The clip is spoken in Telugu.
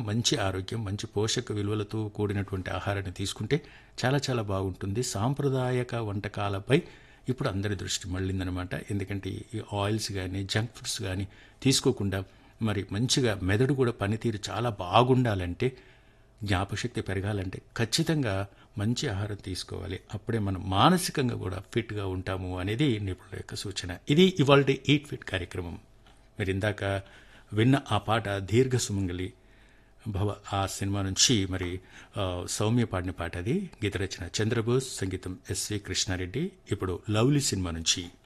మంచి ఆరోగ్యం మంచి పోషక విలువలతో కూడినటువంటి ఆహారాన్ని తీసుకుంటే చాలా చాలా బాగుంటుంది సాంప్రదాయక వంటకాలపై ఇప్పుడు అందరి దృష్టి మళ్ళిందనమాట ఎందుకంటే ఈ ఆయిల్స్ కానీ జంక్ ఫుడ్స్ కానీ తీసుకోకుండా మరి మంచిగా మెదడు కూడా పనితీరు చాలా బాగుండాలంటే జ్ఞాపశక్తి పెరగాలంటే ఖచ్చితంగా మంచి ఆహారం తీసుకోవాలి అప్పుడే మనం మానసికంగా కూడా ఫిట్గా ఉంటాము అనేది నిపుణుల యొక్క సూచన ఇది ఇవాళ ఈట్ ఫిట్ కార్యక్రమం మీరు ఇందాక విన్న ఆ పాట దీర్ఘ సుమంగలి భవ ఆ సినిమా నుంచి మరి ఆ, సౌమ్య పాడిన పాట అది గీత రచన చంద్రబోస్ సంగీతం ఎస్వి కృష్ణారెడ్డి ఇప్పుడు లవ్లీ సినిమా నుంచి